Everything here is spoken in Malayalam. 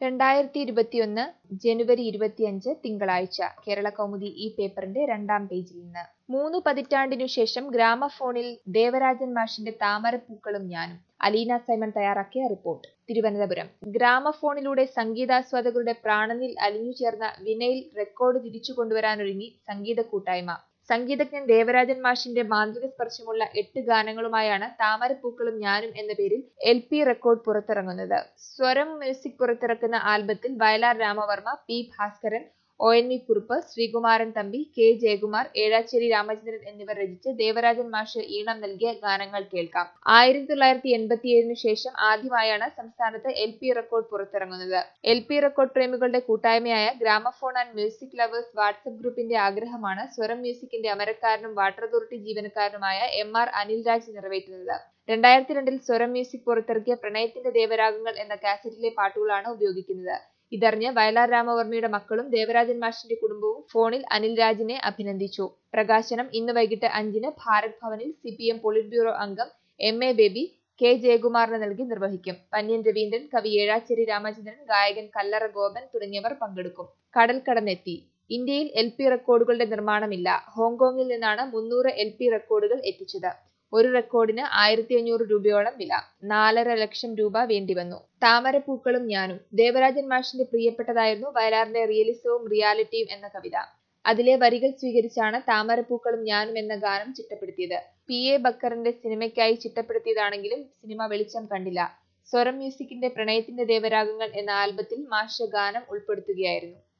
രണ്ടായിരത്തി ഇരുപത്തിയൊന്ന് ജനുവരി ഇരുപത്തിയഞ്ച് തിങ്കളാഴ്ച കേരള കൗമുദി ഈ പേപ്പറിന്റെ രണ്ടാം പേജിൽ നിന്ന് മൂന്ന് പതിറ്റാണ്ടിനു ശേഷം ഗ്രാമഫോണിൽ ദേവരാജൻ മാഷിന്റെ താമരപ്പൂക്കളും ഞാനും അലീന സൈമൺ തയ്യാറാക്കിയ റിപ്പോർട്ട് തിരുവനന്തപുരം ഗ്രാമഫോണിലൂടെ സംഗീതാസ്വാദകരുടെ പ്രാണനിൽ അലിഞ്ഞുചേർന്ന വിനയിൽ റെക്കോർഡ് തിരിച്ചു കൊണ്ടുവരാനൊരുങ്ങി സംഗീത കൂട്ടായ്മ സംഗീതജ്ഞൻ ദേവരാജൻ മാഷിന്റെ മാന്ത്രിക സ്പർശമുള്ള എട്ട് ഗാനങ്ങളുമായാണ് താമരപ്പൂക്കളും ഞാനും എന്ന പേരിൽ എൽ പി റെക്കോർഡ് പുറത്തിറങ്ങുന്നത് സ്വരം മ്യൂസിക് പുറത്തിറക്കുന്ന ആൽബത്തിൽ Vayalar Ramavarma P Bhaskaran O N V Kurup Sreekumaran Thampi K Jayakumar Ezhacheri Ramachandran എന്നിവർ രചിച്ച് ദേവരാജൻ മാഷ് ഈണം നൽകിയ ഗാനങ്ങൾ കേൾക്കാം ആയിരത്തി തൊള്ളായിരത്തി എൺപത്തിയേഴിനു ശേഷം ആദ്യമായാണ് സംസ്ഥാനത്ത് എൽ പി റെക്കോർഡ് പുറത്തിറങ്ങുന്നത് എൽ പി റെക്കോർഡ് പ്രേമികളുടെ കൂട്ടായ്മയായ gramophone and music lovers WhatsApp ഗ്രൂപ്പിന്റെ ആഗ്രഹമാണ് സ്വരം മ്യൂസിക്കിന്റെ അമരക്കാരനും വാട്ടർ അതോറിറ്റി ജീവനക്കാരനുമായ എം ആർ അനിൽരാജ് നിറവേറ്റുന്നത് രണ്ടായിരത്തി രണ്ടിൽ സ്വരം മ്യൂസിക് പുറത്തിറക്കിയ പ്രണയത്തിന്റെ ദേവരാഗങ്ങൾ എന്ന കാസറ്റിലെ പാട്ടുകളാണ് ഉപയോഗിക്കുന്നത് ഇതറിഞ്ഞ് വയലാർ രാമവർമ്മയുടെ മക്കളും ദേവരാജൻ മാഷിന്റെ കുടുംബവും ഫോണിൽ അനിൽ രാജിനെ അഭിനന്ദിച്ചു പ്രകാശനം ഇന്ന് വൈകിട്ട് അഞ്ചിന് ഭാരത് ഭവനിൽ C P M politburo അംഗം എം എ ബേബി കെ ജയകുമാറിന് നൽകി നിർവഹിക്കും പന്യൻ രവീന്ദ്രൻ കവി ഏഴാച്ചേരി രാമചന്ദ്രൻ ഗായകൻ കല്ലറ ഗോപൻ തുടങ്ങിയവർ പങ്കെടുക്കും കടൽ കടന്നെത്തി ഇന്ത്യയിൽ എൽ പി റെക്കോർഡുകളുടെ നിർമ്മാണമില്ല ഹോങ്കോങ്ങിൽ നിന്നാണ് മുന്നൂറ് എൽ പി റെക്കോർഡുകൾ എത്തിച്ചത് ഒരു റെക്കോർഡിന് ആയിരത്തി അഞ്ഞൂറ് രൂപയോളം വില നാലര ലക്ഷം രൂപ വേണ്ടിവന്നു താമരപ്പൂക്കളും ഞാനും ദേവരാജൻ മാഷിന്റെ പ്രിയപ്പെട്ടതായിരുന്നു വയലാറിന്റെ റിയലിസവും റിയാലിറ്റിയും എന്ന കവിത അതിലെ വരികൾ സ്വീകരിച്ചാണ് താമരപ്പൂക്കളും ഞാനും എന്ന ഗാനം ചിട്ടപ്പെടുത്തിയത് പി എ ബക്കറിന്റെ സിനിമയ്ക്കായി ചിട്ടപ്പെടുത്തിയതാണെങ്കിലും സിനിമ വെളിച്ചം കണ്ടില്ല സ്വരം മ്യൂസിക്കിന്റെ പ്രണയത്തിന്റെ ദേവരാഗങ്ങൾ എന്ന ആൽബത്തിൽ മാഷ് ഗാനം ഉൾപ്പെടുത്തുകയായിരുന്നു